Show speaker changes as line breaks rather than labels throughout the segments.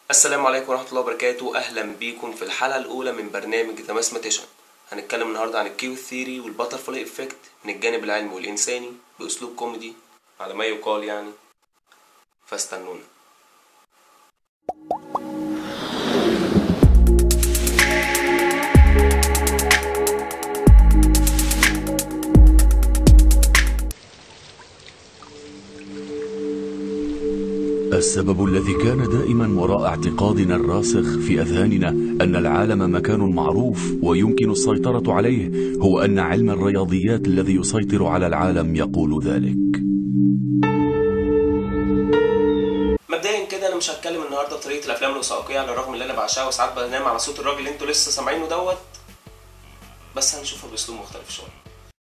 السلام عليكم ورحمة الله وبركاته أهلا بيكم في الحلقة الأولى من برنامج ذا ماثيماتيشن هنتكلم النهاردة عن الكيو ثيري والباترفلاي افكت من الجانب العلمي والإنساني بأسلوب كوميدي على ما يقال يعني فاستنونا
السبب الذي كان دائما وراء اعتقادنا الراسخ في اذهاننا ان العالم مكان معروف ويمكن السيطره عليه هو ان علم الرياضيات الذي يسيطر على العالم يقول ذلك
مبدئيا كده أنا مش هتكلم النهاردة بطريقة الأفلام الوثائقية على الرغم اللي أنا بعشقها وساعات بنام على صوت الراجل اللي أنتوا لسه سامعينه دوت بس هنشوفها بأسلوب مختلف شوية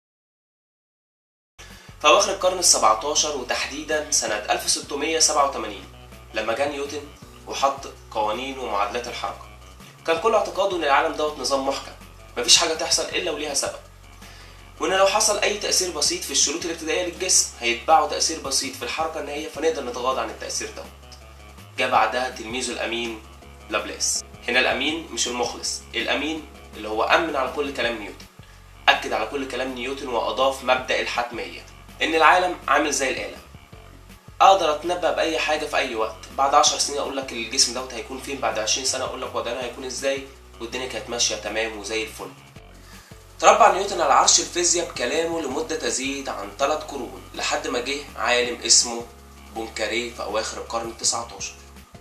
في أواخر القرن السبعتاشر وتحديدا سنة 1687 لما جه نيوتن وحط قوانين ومعادلات الحركة كان كل اعتقاده إن العالم دوت نظام محكم مفيش حاجة تحصل إلا وليها سبب وإن لو حصل أي تأثير بسيط في الشروط الابتدائية للجسم هيتبعه تأثير بسيط في الحركة النهائية فنقدر نتغاضى عن التأثير دوت جه بعدها تلميذه الأمين لابلاس هنا الأمين مش المخلص الأمين اللي هو أمن على كل كلام نيوتن أكد على كل كلام نيوتن وأضاف مبدأ الحتمية إن العالم عامل زي الآلة أقدر أتنبأ بأي حاجة في أي وقت بعد 10 سنين أقول لك الجسم دوت هيكون فين بعد 20 سنة أقول لك وضعنا هيكون إزاي والدنيا كانت ماشية تمام وزي الفل تربع نيوتن على عرش الفيزياء بكلامه لمدة تزيد عن ثلاث قرون لحد ما جه عالم اسمه بونكاريه في أواخر القرن التسعة عشر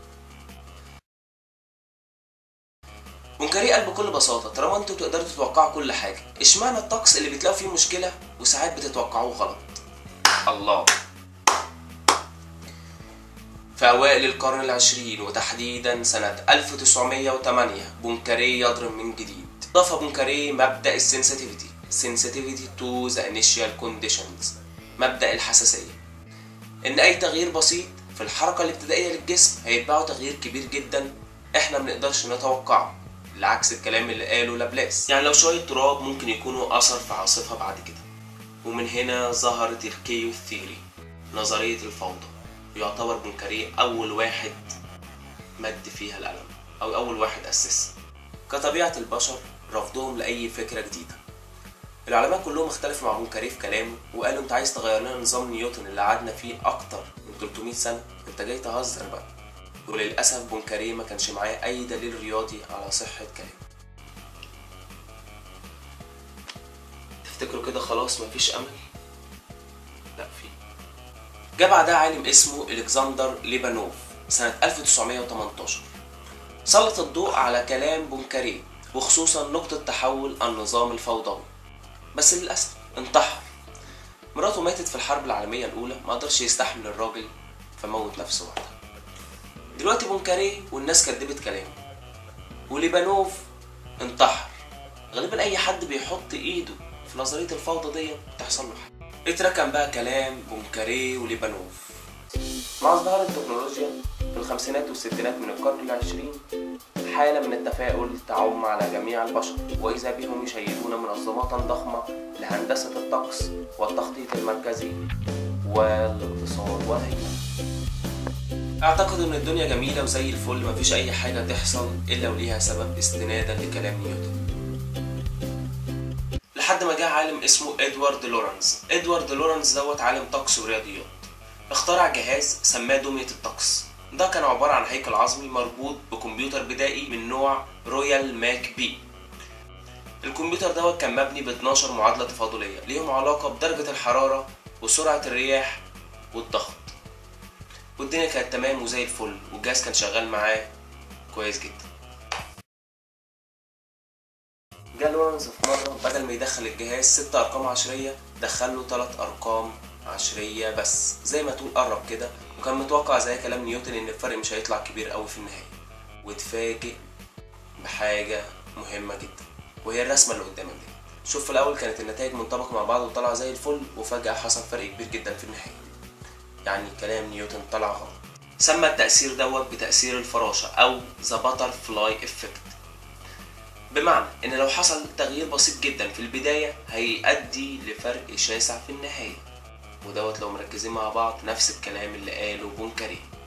بونكاريه قال بكل بساطة طالما انتوا تقدروا تتوقعوا كل حاجة اشمعنى الطقس اللي بتلاقوا فيه مشكلة وساعات بتتوقعوه غلط الله في أوائل القرن العشرين وتحديدا سنة 1908 بونكاريه يضرب من جديد ضاف بونكاريه مبدأ السنسيتيفيتي sensitivity to the initial conditions مبدأ الحساسية إن أي تغيير بسيط في الحركة الابتدائية للجسم هيتبعه تغيير كبير جدا إحنا منقدرش نتوقعه لعكس الكلام اللي قاله لابلاس يعني لو شوية تراب ممكن يكونوا أثر في عاصفة بعد كده ومن هنا ظهرت الكيو ثيوري نظرية الفوضى يعتبر بونكاريه أول واحد مد فيها القلم أو أول واحد أسسها كطبيعة البشر رفضهم لأي فكرة جديدة العلماء كلهم اختلفوا مع بونكاريه في كلامه وقالوا انت عايز تغير لنا نظام نيوتن اللي قعدنا فيه اكتر من 300 سنه انت جاي تهزر بقى وللاسف بونكاريه ما كانش معاه اي دليل رياضي على صحه كلامه تفتكروا كده خلاص مفيش امل لا في جه بعدها عالم اسمه الكسندر ليبانوف سنه 1918 سلط الضوء على كلام بونكاريه وخصوصا نقطة تحول النظام الفوضوي بس للأسف انتحر مراته ماتت في الحرب العالمية الأولى ما قدرش يستحمل الراجل فموت نفسه وقتها دلوقتي بونكاريه والناس كدبت كلامه وليبانوف انتحر غالبا أي حد بيحط إيده في نظرية الفوضى دي بتحصل له حاجة اتركن بقى كلام بونكاريه وليبانوف مع ازدهار التكنولوجيا في الخمسينات والستينات من القرن العشرين حالة من التفاؤل تعم على جميع البشر وإذا بهم يشيدون منظمات ضخمة لهندسة الطقس والتخطيط المركزي والاقتصاد والهيئة اعتقدوا ان الدنيا جميلة وزي الفل مفيش اي حاجة تحصل الا وليها سبب استنادا لكلام نيوتن لحد ما جه عالم اسمه ادوارد لورنز ادوارد لورنز دوت عالم طقس ورياضيات اخترع جهاز سماه دمية الطقس ده كان عبارة عن هيكل عظمي مربوط بكمبيوتر بدائي من نوع رويال ماك بي الكمبيوتر دوت كان مبني ب 12 معادلة تفاضلية ليهم علاقة بدرجة الحرارة وسرعة الرياح والضغط والدنيا كانت تمام وزي الفل والجهاز كان شغال معاه كويس جدا جه لورنز في مرة بدل ما يدخل الجهاز ست أرقام عشرية دخله تلات أرقام عشرية بس زي ما تقول قرب كده وكان متوقع زي كلام نيوتن ان الفرق مش هيطلع كبير قوي في النهاية واتفاجئ بحاجة مهمة جدا وهي الرسمة اللي قدامك دي شوف في الأول كانت النتائج منطبقة مع بعض وطلع زي الفل وفجأة حصل فرق كبير جدا في النهاية يعني كلام نيوتن طلع غلط سمى التأثير دوت بتأثير الفراشة أو ذا باترفلاي افكت بمعنى ان لو حصل تغيير بسيط جدا في البداية هيؤدي لفرق شاسع في النهاية ودوت لو مركزين مع بعض نفس الكلام اللي قاله بونكاري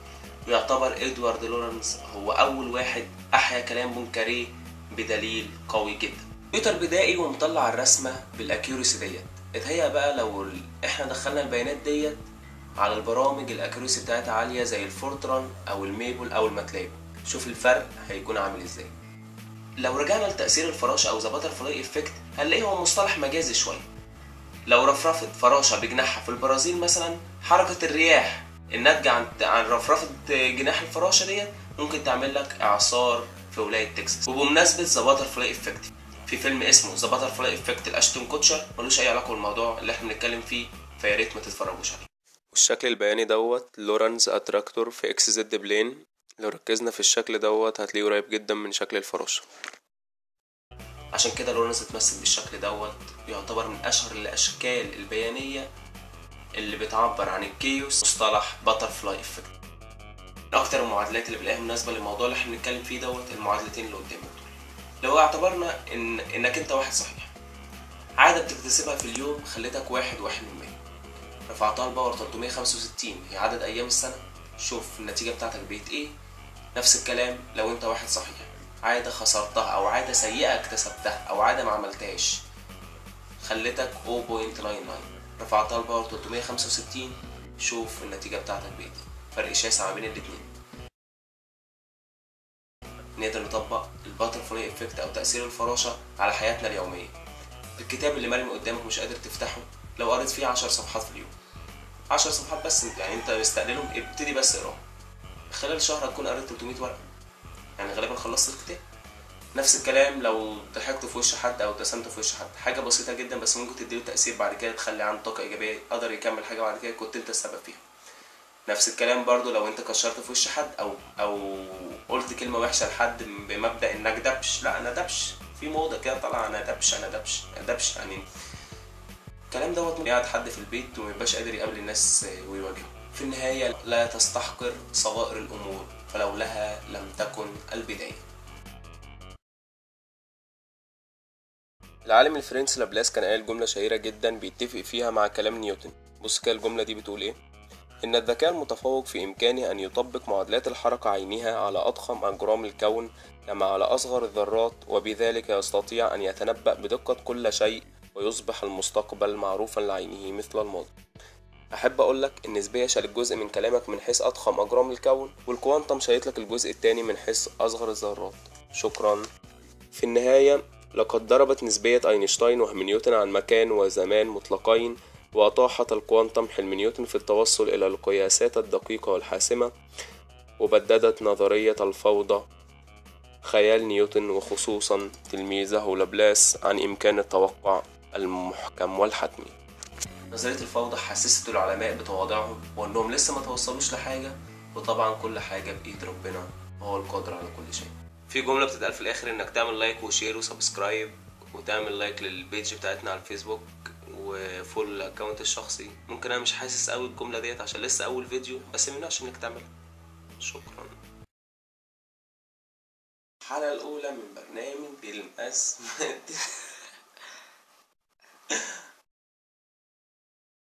ويعتبر ادوارد لورنس هو اول واحد احيا كلام بونكاريه بدليل قوي جدا كمبيوتر بدائي ومطلع الرسمه بالاكيوريسي ديت اتهيأ بقى لو ال- احنا دخلنا البيانات ديت على البرامج الاكيوريسي بتاعتها عاليه زي الفورتران او الميبل او الماتلاب شوف الفرق هيكون عامل ازاي لو رجعنا لتأثير الفراشة أو ذا باترفلاي إفكت هنلاقيه هو مصطلح مجازي شوية لو رفرفت فراشة بجناحها في البرازيل مثلا حركة الرياح الناتجة عن عن رفرفة جناح الفراشة ديت ممكن تعمل لك إعصار في ولاية تكساس وبمناسبة ذا باترفلاي إفكت في فيلم اسمه ذا باترفلاي إفكت لأشتون كوتشر ملوش أي علاقة بالموضوع اللي احنا بنتكلم فيه فيا ريت ما تتفرجوش عليه والشكل البياني دوت لورنز اتراكتور في اكس زد بلين لو ركزنا في الشكل دوت هتلاقيه قريب جدا من شكل الفراشة عشان كده لورنز اتمثل بالشكل دوت يعتبر من اشهر الاشكال البيانية اللي بتعبر عن الكيوس مصطلح باترفلاي افكت من اكتر المعادلات اللي بنلاقيها مناسبة للموضوع اللي احنا بنتكلم فيه دوت المعادلتين اللي قدامك دول لو اعتبرنا ان انك انت واحد صحيح عادة بتكتسبها في اليوم خلتك واحد واحد من مية رفعتها لباور 365 هي عدد ايام السنة شوف النتيجة بتاعتك بقت ايه نفس الكلام لو انت واحد صحيح عادة خسرتها او عادة سيئة اكتسبتها او عادة ما عملتهاش خلتك 0.99 رفعتها لباور 365 شوف النتيجة بتاعتك بقت ايه فرق شاسع ما بين الاتنين نقدر نطبق الباترفلاي افكت او تأثير الفراشة على حياتنا اليومية الكتاب اللي مرمي قدامك مش قادر تفتحه لو قريت فيه عشر صفحات في اليوم عشر صفحات بس يعني انت مستقللهم ابتدي بس اقراهم خلال شهر هتكون قريت 300 ورقة يعني غالبا خلصت الكتاب نفس الكلام لو ضحكت في وش حد او ابتسمت في وش حد حاجة بسيطة جدا بس ممكن تديله تأثير بعد كده تخلي عنده طاقة إيجابية قدر يكمل حاجة بعد كده كنت انت السبب فيها نفس الكلام برضو لو انت كشرت في وش حد او او قلت كلمة وحشة لحد بمبدأ انك دبش لا انا دبش في موضة كده طالعة انا دبش انا دبش دبش يعني الكلام دوت قاعد حد في البيت وميبقاش قادر يقابل الناس ويواجههم في النهاية لا تستحقر صغائر الأمور فلولاها لم تكن البداية العالم الفرنسي لابلاس كان قال جملة شهيرة جدا بيتفق فيها مع كلام نيوتن بص كده الجملة دي بتقول ايه إن الذكاء المتفوق في إمكانه أن يطبق معادلات الحركة عينها على أضخم أجرام الكون كما على أصغر الذرات وبذلك يستطيع أن يتنبأ بدقة كل شيء ويصبح المستقبل معروفا لعينه مثل الماضي أحب أقولك النسبية شالت جزء من كلامك من حيث أضخم أجرام الكون والكوانتم شالت لك الجزء التاني من حيث أصغر الذرات شكرا في النهاية لقد ضربت نسبية أينشتاين وهم نيوتن عن مكان وزمان مطلقين وأطاحت الكوانتم حلم نيوتن في التوصل إلى القياسات الدقيقة والحاسمة وبددت نظرية الفوضى خيال نيوتن وخصوصا تلميذه لابلاس عن إمكان التوقع المحكم والحتمي نظرية الفوضى حسست العلماء بتواضعهم وأنهم لسه ما توصلوش لحاجة وطبعا كل حاجة بإيد ربنا وهو القادر على كل شيء في جملة بتتقال في الآخر إنك تعمل لايك وشير وسبسكرايب وتعمل لايك للبيج بتاعتنا على الفيسبوك وفول الاكونت الشخصي ممكن انا مش حاسس قوي الجمله ديت عشان لسه اول فيديو بس ممنعش انك تعملها شكرا الحلقه الاولى من برنامج المقاس